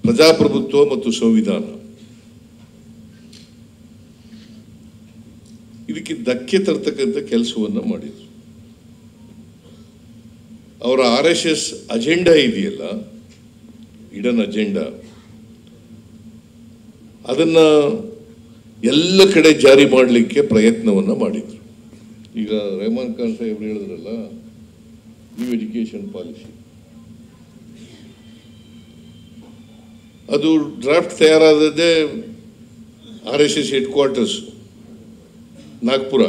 ಪ್ರಜಾಪ್ರಭುತ್ವ ಮತ್ತು ಸಂವಿಧಾನ ಇದಕ್ಕೆ ಧಕ್ಕೆ ತರ್ತಕ್ಕಂಥ ಕೆಲಸವನ್ನ ಮಾಡಿದ್ರು ಅವರ ಆರ್ ಎಸ್ ಎಸ್ ಅಜೆಂಡಾ ಇದೆಯಲ್ಲ ಇಡನ್ ಅಜೆಂಡಾ ಅದನ್ನ ಎಲ್ಲ ಕಡೆ ಜಾರಿ ಮಾಡಲಿಕ್ಕೆ ಪ್ರಯತ್ನವನ್ನ ಮಾಡಿದ್ರು ಈಗ ರೆಹಮಾನ್ ಖಾನ್ ಸಾಹೇಬ್ರು ಹೇಳಿದ್ರಲ್ಲ ನ್ಯೂ ಎಜುಕೇಶನ್ ಪಾಲಿಸಿ ಅದು ಡ್ರಾಫ್ಟ್ ತಯಾರಾದದ್ದೇ R S S headquarters Nagpur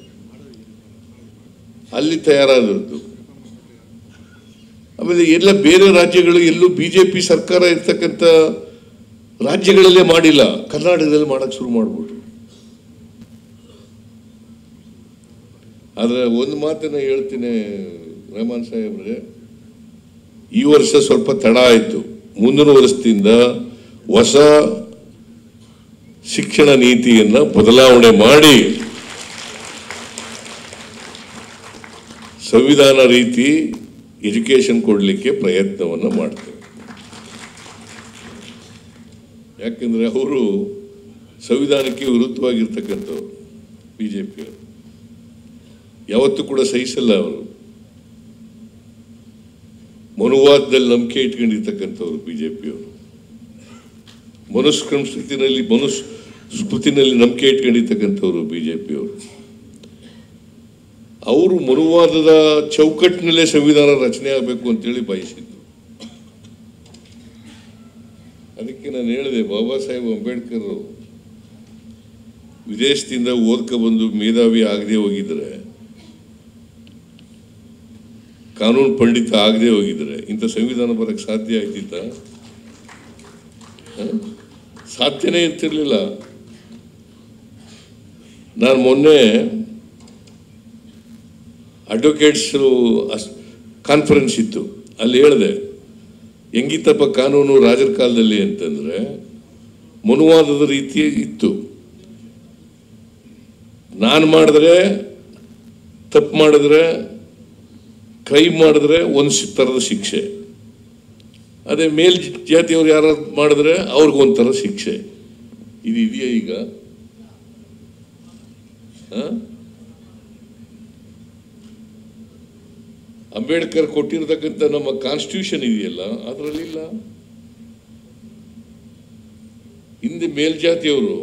ಅಲ್ಲಿ ತಯಾರಾದದ್ದು ಆಮೇಲೆ ಎಲ್ಲ ಬೇರೆ ರಾಜ್ಯಗಳು ಎಲ್ಲೂ ಬಿಜೆಪಿ ಸರ್ಕಾರ ಇರ್ತಕ್ಕಂಥ ರಾಜ್ಯಗಳಲ್ಲೇ ಮಾಡಿಲ್ಲ ಕರ್ನಾಟಕದಲ್ಲಿ ಮಾಡಕ್ ಶುರು ಮಾಡ್ಬಿಟ್ರು ಆದ್ರೆ ಒಂದು ಮಾತನ್ನ ಹೇಳ್ತೀನಿ ರೆಹಮಾನ್ ಸಾಹೇಬ್ರೆ ಈ ವರ್ಷ ಸ್ವಲ್ಪ ತಡ ಆಯಿತು ಮುಂದಿನ ವರ್ಷದಿಂದ ಹೊಸ ಶಿಕ್ಷಣ ನೀತಿಯನ್ನ ಬದಲಾವಣೆ ಮಾಡಿ ಸಂವಿಧಾನ ರೀತಿ ಎಜುಕೇಶನ್ ಕೊಡಲಿಕ್ಕೆ ಪ್ರಯತ್ನವನ್ನು ಮಾಡ್ತೇವೆ ಯಾಕೆಂದ್ರೆ ಅವರು ಸಂವಿಧಾನಕ್ಕೆ ವಿರುದ್ಧವಾಗಿರ್ತಕ್ಕಂಥವ್ರು ಬಿಜೆಪಿಯವರು ಯಾವತ್ತೂ ಕೂಡ ಸಹಿಸಲ್ಲ ಅವರು ಮನುವಾದದಲ್ಲಿ ನಂಬಿಕೆ ಇಟ್ಕೊಂಡಿರ್ತಕ್ಕಂಥವ್ರು ಬಿಜೆಪಿಯವರು ಮನುಸ್ಮೃತಿನಲ್ಲಿ ಮನುಸ್ ಸ್ಮೃತಿನಲ್ಲಿ ನಂಬಿಕೆ ಇಟ್ಕೊಂಡಿರ್ತಕ್ಕಂಥವ್ರು ಬಿಜೆಪಿಯವರು ಅವರು ಮನುವಾದದ ಚೌಕಟ್ಟಿನಲ್ಲೇ ಸಂವಿಧಾನ ರಚನೆ ಆಗಬೇಕು ಅಂತೇಳಿ ಬಯಸಿದ್ರು ಅದಕ್ಕೆ ನಾನು ಹೇಳಿದೆ ಬಾಬಾ ಸಾಹೇಬ್ ಅಂಬೇಡ್ಕರ್ ವಿದೇಶದಿಂದ ಓದ್ಕ ಬಂದು ಮೇಧಾವಿ ಆಗದೆ ಹೋಗಿದ್ರೆ ಕಾನೂನು ಪಂಡಿತ ಆಗದೆ ಹೋಗಿದ್ರೆ ಇಂಥ ಸಂವಿಧಾನ ಬರಕ್ಕೆ ಸಾಧ್ಯ ಆಯ್ತಿತ್ತ ಹ? ಸಾಧ್ಯನೇ ಇರ್ತಿರ್ಲಿಲ್ಲ ನಾನು ಮೊನ್ನೆ ಅಡ್ವೊಕೇಟ್ಸ್ ಕಾನ್ಫರೆನ್ಸ್ ಇತ್ತು ಅಲ್ಲಿ ಹೇಳಿದೆ ಹೆಂಗಿತ್ತಪ್ಪ ಕಾನೂನು ರಾಜರ ಕಾಲದಲ್ಲಿ ಅಂತಂದ್ರೆ ಮನುವಾದದ ರೀತಿ ಇತ್ತು ನಾನು ಮಾಡಿದ್ರೆ ತಪ್ಪು ಮಾಡಿದ್ರೆ ಕ್ರೈಮ್ ಮಾಡಿದ್ರೆ ಒಂದು ಥರದ ಶಿಕ್ಷೆ ಅದೇ ಮೇಲ್ ಜಾತಿಯವ್ರು ಯಾರು ಮಾಡಿದ್ರೆ ಅವ್ರಿಗೊಂಥರ ಶಿಕ್ಷೆ ಇದು ಇದೆಯಾ ಈಗ ಆ? ಅಂಬೇಡ್ಕರ್ ಕೊಟ್ಟಿರ್ತಕ್ಕಂಥ ನಮ್ಮ ಕಾನ್ಸ್ಟಿಟ್ಯೂಷನ್ ಇದೆಯಲ್ಲ ಅದರಲ್ಲಿಲ್ಲ ಹಿಂದೆ ಮೇಲ್ಜಾತಿಯವರು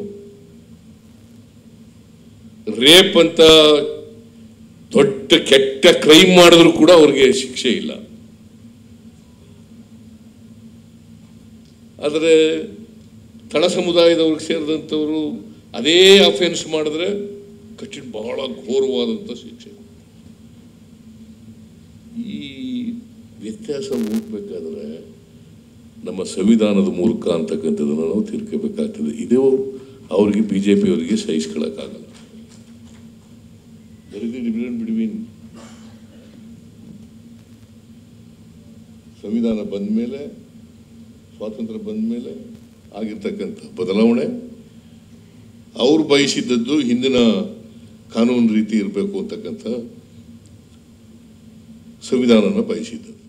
ರೇಪ್ ಅಂತ ದೊಡ್ಡ ಕೆಟ್ಟ ಕ್ರೈಮ್ ಮಾಡಿದ್ರು ಕೂಡ ಅವ್ರಿಗೆ ಶಿಕ್ಷೆ ಇಲ್ಲ ಆದರೆ ತಳ ಸಮುದಾಯದವ್ರಿಗೆ ಸೇರಿದಂಥವರು ಅದೇ ಅಫೆನ್ಸ್ ಮಾಡಿದ್ರೆ ಕಠಿಣ ಬಹಳ ಘೋರವಾದಂಥ ಶಿಕ್ಷೆ ಈ ವ್ಯತ್ಯಾಸ ಹುಡುಕ್ಬೇಕಾದ್ರೆ ನಮ್ಮ ಸಂವಿಧಾನದ ಮೂಲಕ ಅಂತಕ್ಕಂಥದ್ದನ್ನು ನಾವು ತಿಳ್ಕೋಬೇಕಾಗ್ತದೆ ಇದೇ ಅವ್ರಿಗೆ ಬಿ ಜೆ ಪಿಯವರಿಗೆ ಸಹಿಸ್ಕೊಳ್ಳೋಕ್ಕಾಗಲ್ಲ ದರ್ ಇಸ್ ಡಿಫರೆಂಟ್ ಬಿಟ್ವೀನ್ ಸಂವಿಧಾನ ಬಂದ ಮೇಲೆ ಸ್ವಾತಂತ್ರ್ಯ ಬಂದ ಮೇಲೆ ಆಗಿರ್ತಕ್ಕಂಥ ಬದಲಾವಣೆ ಅವ್ರು ಬಯಸಿದ್ದದ್ದು ಹಿಂದಿನ ಕಾನೂನು ರೀತಿ ಇರಬೇಕು ಅಂತಕ್ಕಂಥ ಸಂವಿಧಾನನ ಬಯಸಿದ್ದದ್ದು